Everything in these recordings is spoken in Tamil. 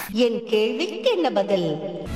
என் கேள்விக்கு என்ன பதில்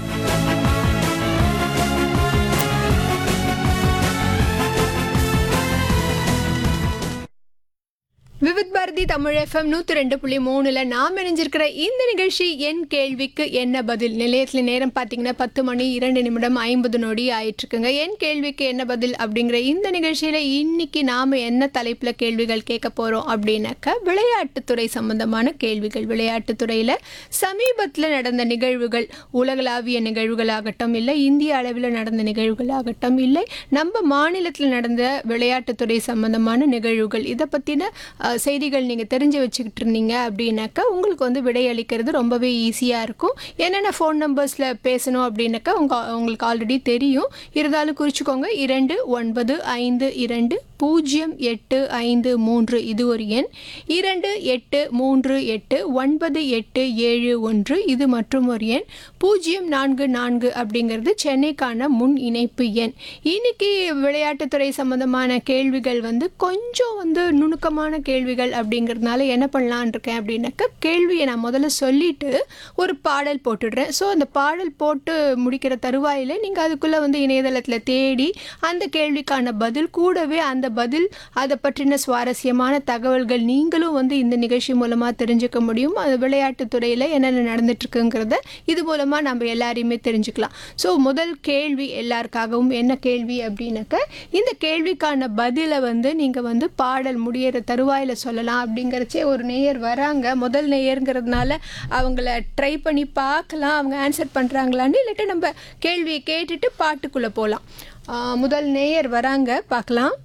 விவித் பாரதி தமிழ் எஃப்எம் நூற்றி ரெண்டு புள்ளி மூணில் நாம் இணைஞ்சிருக்கிற இந்த நிகழ்ச்சி என் கேள்விக்கு என்ன பதில் நிலையத்தில் நேரம் பார்த்தீங்கன்னா பத்து மணி இரண்டு நிமிடம் ஐம்பது நொடி ஆயிட்டுருக்குங்க என் கேள்விக்கு என்ன பதில் அப்படிங்கிற இந்த நிகழ்ச்சியில் இன்னைக்கு நாம் என்ன தலைப்பில் கேள்விகள் கேட்க போகிறோம் அப்படின்னாக்கா விளையாட்டுத்துறை சம்பந்தமான கேள்விகள் விளையாட்டுத்துறையில் சமீபத்தில் நடந்த நிகழ்வுகள் உலகளாவிய நிகழ்வுகளாகட்டும் இல்லை இந்திய அளவில் நடந்த நிகழ்வுகளாகட்டும் இல்லை நம்ம மாநிலத்தில் நடந்த விளையாட்டுத்துறை சம்பந்தமான நிகழ்வுகள் இதை பற்றின செய்திகள் நீங்கள் தெரிஞ்சு வச்சுக்கிட்டு இருந்தீங்க அப்படின்னாக்கா உங்களுக்கு வந்து விடையளிக்கிறது ரொம்பவே ஈஸியாக இருக்கும் என்னென்ன ஃபோன் நம்பர்ஸில் பேசணும் அப்படின்னாக்கா உங்க உங்களுக்கு ஆல்ரெடி தெரியும் இருந்தாலும் குறிச்சிக்கோங்க இரண்டு ஒன்பது ஐந்து இரண்டு பூஜ்ஜியம் எட்டு ஐந்து மூன்று இது ஒரு எண் இரண்டு எட்டு மூன்று எட்டு ஒன்பது எட்டு ஏழு ஒன்று இது மற்றும் ஒரு எண் பூஜ்ஜியம் நான்கு நான்கு அப்படிங்கிறது சென்னைக்கான முன் இணைப்பு எண் இன்னைக்கு விளையாட்டுத்துறை சம்பந்தமான கேள்விகள் வந்து கொஞ்சம் வந்து நுணுக்கமான கேள்விகள் அப்படிங்கிறதுனால என்ன பண்ணலான் இருக்கேன் அப்படின்னாக்கா கேள்வியை நான் முதல்ல சொல்லிட்டு ஒரு பாடல் போட்டுடுறேன் ஸோ அந்த பாடல் போட்டு முடிக்கிற தருவாயில் நீங்கள் அதுக்குள்ளே வந்து இணையதளத்தில் தேடி அந்த கேள்விக்கான பதில் கூடவே அந்த பதில் அதை பற்றின சுவாரஸ்யமான தகவல்கள் நீங்களும் வந்து இந்த நிகழ்ச்சி மூலமாக தெரிஞ்சுக்க முடியும் அது விளையாட்டுத் துறையில் என்னென்ன நடந்துட்டுருக்குங்கிறத இது மூலமாக நம்ம எல்லாரையுமே தெரிஞ்சுக்கலாம் ஸோ முதல் கேள்வி எல்லாருக்காகவும் என்ன கேள்வி அப்படின்னாக்க இந்த கேள்விக்கான பதிலை வந்து நீங்கள் வந்து பாடல் முடியிற தருவாயில் சொல்லலாம் அப்படிங்கிறச்சே ஒரு நேயர் வராங்க முதல் நேயருங்கிறதுனால அவங்கள ட்ரை பண்ணி பார்க்கலாம் அவங்க ஆன்சர் பண்ணுறாங்களான்னு இல்லாட்டி நம்ம கேள்வியை கேட்டுட்டு பாட்டுக்குள்ளே போகலாம் முதல் நேயர் வராங்க பார்க்கலாம்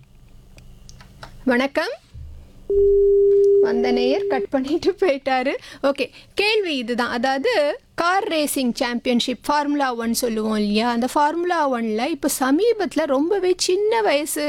வணக்கம் வந்த நேயர் கட் பண்ணிட்டு போயிட்டாரு ஓகே கேள்வி இதுதான் அதாவது car racing championship formula one சொல்லுவோம் இல்லையா அந்த ஃபார்முலா ஒன்ல இப்போ சமீபத்தில் ரொம்பவே சின்ன வயசு